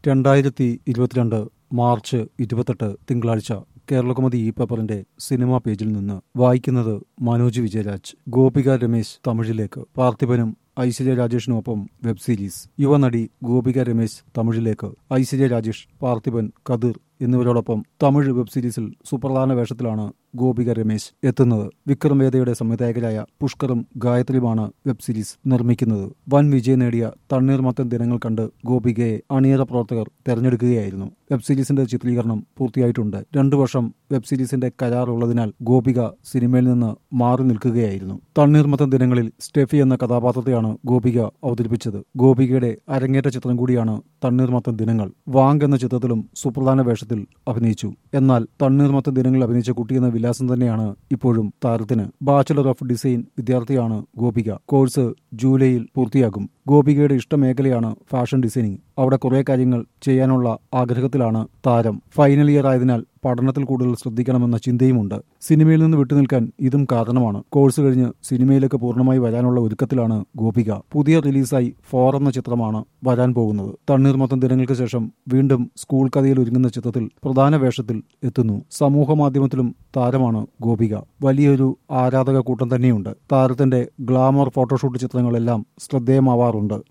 രണ്ടായിരത്തി ഇരുപത്തിരണ്ട് മാർച്ച് ഇരുപത്തെട്ട് തിങ്കളാഴ്ച കേരളകൗമുദി ഈ പേപ്പറിന്റെ സിനിമാ പേജിൽ നിന്ന് വായിക്കുന്നത് മനോജ് വിജയരാജ് ഗോപിക രമേശ് തമിഴിലേക്ക് പാർത്ഥിപനും ഐശ്വര്യ രാജേഷിനുമൊപ്പം വെബ് സീരീസ് യുവനടി ഗോപിക രമേശ് തമിഴിലേക്ക് ഐശ്വര്യ രാജേഷ് പാർത്ഥിപൻ കതിർ എന്നിവരോടൊപ്പം തമിഴ് വെബ് സീരീസിൽ സുപ്രധാന വേഷത്തിലാണ് ഗോപിക രമേശ് എത്തുന്നത് വിക്രം വേദയുടെ സംവിധായകരായ പുഷ്കറും ഗായത്രിയുമാണ് വെബ് സീരീസ് നിർമ്മിക്കുന്നത് വൻ വിജയം നേടിയ തണ്ണീർമത്തൻ ദിനങ്ങൾ കണ്ട് ഗോപികയെ അണിയറ പ്രവർത്തകർ തെരഞ്ഞെടുക്കുകയായിരുന്നു വെബ് സീരീസിന്റെ ചിത്രീകരണം പൂർത്തിയായിട്ടുണ്ട് രണ്ടു വർഷം വെബ് സീരീസിന്റെ കരാർ ഉള്ളതിനാൽ ഗോപിക സിനിമയിൽ നിന്ന് മാറി നിൽക്കുകയായിരുന്നു തണ്ണീർമത്തൻ ദിനങ്ങളിൽ സ്റ്റെഫി എന്ന കഥാപാത്രത്തെയാണ് ഗോപിക അവതരിപ്പിച്ചത് ഗോപികയുടെ അരങ്ങേറ്റ ചിത്രം കൂടിയാണ് തണ്ണീർമത്തൻ ദിനങ്ങൾ വാങ്ക് എന്ന ചിത്രത്തിലും സുപ്രധാന വേഷത്തിൽ അഭിനയിച്ചു എന്നാൽ തണ്ണീർമത്തൻ ദിനങ്ങളിൽ അഭിനയിച്ച കുട്ടി എന്ന വിലാസം തന്നെയാണ് ഇപ്പോഴും താരത്തിന് ബാച്ചലർ ഓഫ് ഡിസൈൻ വിദ്യാർത്ഥിയാണ് ഗോപിക കോഴ്സ് ജൂലൈയിൽ പൂർത്തിയാകും ഗോപികയുടെ ഇഷ്ടമേഖലയാണ് ഫാഷൻ ഡിസൈനിങ് അവിടെ കുറെ കാര്യങ്ങൾ ചെയ്യാനുള്ള ആഗ്രഹത്തിലാണ് താരം ഫൈനൽ ഇയർ ആയതിനാൽ പഠനത്തിൽ കൂടുതൽ ശ്രദ്ധിക്കണമെന്ന ചിന്തയുമുണ്ട് സിനിമയിൽ നിന്ന് വിട്ടുനിൽക്കാൻ ഇതും കാരണമാണ് കോഴ്സ് കഴിഞ്ഞ് സിനിമയിലേക്ക് പൂർണ്ണമായി വരാനുള്ള ഒരുക്കത്തിലാണ് ഗോപിക പുതിയ റിലീസായി ഫോർ എന്ന ചിത്രമാണ് വരാൻ പോകുന്നത് തണ്ണീർമത്തം ദിനങ്ങൾക്ക് ശേഷം വീണ്ടും സ്കൂൾ കഥയിൽ ഒരുങ്ങുന്ന ചിത്രത്തിൽ പ്രധാന വേഷത്തിൽ എത്തുന്നു സമൂഹ മാധ്യമത്തിലും താരമാണ് ഗോപിക വലിയൊരു ആരാധക കൂട്ടം തന്നെയുണ്ട് താരത്തിന്റെ ഗ്ലാമർ ഫോട്ടോഷൂട്ട് ചിത്രങ്ങളെല്ലാം ശ്രദ്ധേയമാവാറുണ്ട്